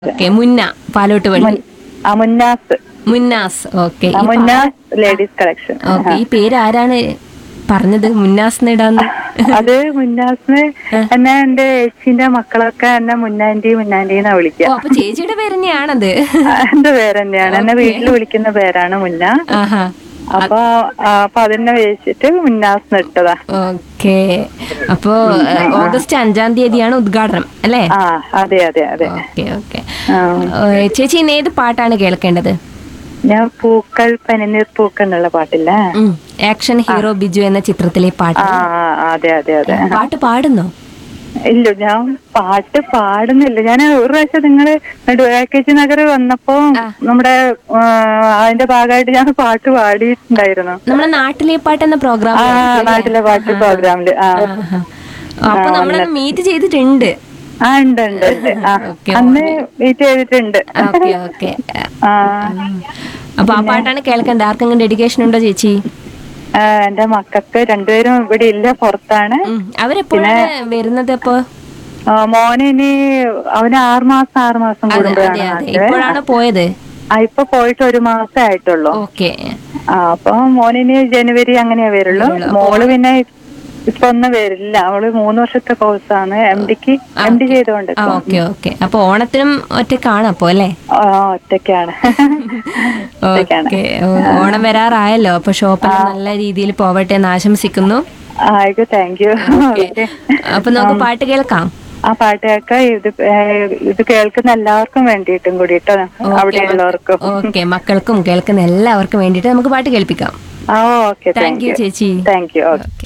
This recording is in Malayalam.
ഓക്കെ മുന്ന പാലോട്ട് പള്ളി മുൻ- ആ മുന്നാസ് മുന്നാസ് ഓക്കെ ആ, മുന്നാസ് ലേഡീസ് കളക്ഷൻ ഓക്കെ ഈ പേര് ആരാണ് പറഞ്ഞത് മുന്നാസ് ഇടാന്ന് അത് മുന്നാസിന് എന്നെ എന്റെ ചേച്ചിന്റെ മക്കളൊക്കെ എന്നെ മുന്നാൻറ്റി മുന്നാൻറ്റി എന്നാ ഓ വിളിക്കുക അപ്പൊ ചേച്ചിയുടെ പേര് തന്നെയാണത് ആ, എന്റെ പേര് തന്നെയാണ് എന്നെ വീട്ടിൽ വിളിക്കുന്ന പേരാണ് മുന്ന ആഹാ അപ്പൊ ആ, അപ്പൊ അതിനെ വെച്ചിട്ട് മുന്നാസ് ഇട്ടതാ ഓക്കെ അപ്പോ ഏഹ്, ഓഗസ്റ്റ് അഞ്ചാം തീയതിയാണ് ഉദ്ഘാടനം അല്ലേ ആ അതെ അതെ അതെ ഓക്കെ ഓക്കെ ആ. ഏഹ്, ചേച്ചി ഇന്ന് ഏത് പാട്ടാണ് കേൾക്കേണ്ടത് ഞാൻ പൂക്കൾ പനിനീർ പൂക്കൾ എന്നുള്ള പാട്ടില്ലേ ഉം, ആക്ഷൻ ഹീറോ ബിജു എന്ന ചിത്രത്തിലെ പാട്ട് ആ ആ, അതെ അതെ അതെ പാട്ട് പാടുന്നോ ഇല്ല ഞാൻ പാട്ട് പാടുന്നില്ല ഞാൻ ഒരു പ്രാവശ്യം നിങ്ങള് കെ നഗർ വന്നപ്പോ നമ്മുടെ ആ, അതിന്റെ ഭാഗമായിട്ട് ഞാൻ പാട്ട് പാടിയിട്ടുണ്ടായിരുന്നു നമ്മുടെ നാട്ടിലെ പാട്ട് എന്ന പ്രോഗ്രാം ആ നാട്ടിലെ പാട്ട് പ്രോഗ്രാമില് ആ അപ്പൊ നമ്മളത് മീറ്റ് ചെയ്തിട്ടുണ്ട് ആ ഉണ്ട് ഉണ്ട് ഉണ്ട് ആ ഓക്കെ. അന്ന് മീറ്റ് ചെയ്തിട്ടുണ്ട് ഓക്കെ ഓക്കെ ആ അപ്പൊ ആ പാട്ടാണ് കേൾക്കേണ്ടത് ആർക്കെങ്കിലും ഡെഡിക്കേഷൻ ഉണ്ടോ ചേച്ചി ആ, എന്റെ മക്കൾക്ക് രണ്ടുപേരും ഇവിടെ ഇല്ല പുറത്താണ് ഉം, അവരെപ്പോഴാണ് വരുന്നത് അപ്പൊ ആ, മോന് ഇനി അവന് ആറുമാസം ആറുമാസം അതെ കൂടുമ്പോഴാണ് അതെ അതെ നാട്ടില്. ഇപ്പോഴാണ് പോയത് ആ ഇപ്പൊ പോയിട്ട് ഒരു മാസേ ആയിട്ടുള്ളൂ ഓക്കെ ആ അപ്പൊ മോനിനി ജനുവരി അങ്ങനെയാ വരുള്ളൂ മോള് പിന്നെ ഇപ്പൊ ഒന്നും വരില്ല അവള് മൂന്ന് വർഷത്തെ കോഴ്സാണ് എം ഡിക്ക് എം ഡി ചെയ്തോണ്ട് ആ ഓക്കെ ഓക്കെ അപ്പൊ ഓണത്തിനും ഒറ്റക്കാണ് അപ്പൊ അല്ലേ ആ ഒറ്റയ്ക്കാണ് ഒറ്റയ്ക്കാണ് ഓക്കെ ഓണം വരാറായല്ലോ അപ്പൊ ഷോപ്പെല്ലാം നല്ല രീതിയിൽ പോവട്ടെ എന്ന് ആശംസിക്കുന്നു ആയിക്കോ താങ്ക് യു അപ്പൊ നമുക്ക് പാട്ട് കേൾക്കാം ആ പാട്ട് കേൾക്ക ഇത് ഏ, ഇത് കേൾക്കുന്ന എല്ലാവർക്കും വേണ്ടിയിട്ടും കൂടിട്ടോ അവിടെ ഉള്ളവർക്കും ഓക്കെ മക്കൾക്കും കേൾക്കുന്ന എല്ലാവർക്കും വേണ്ടിയിട്ട് നമുക്ക് പാട്ട് കേൾപ്പിക്കാം ആ ഓക്കെ താങ്ക് യു ചേച്ചി താങ്ക് യു ഓക്കെ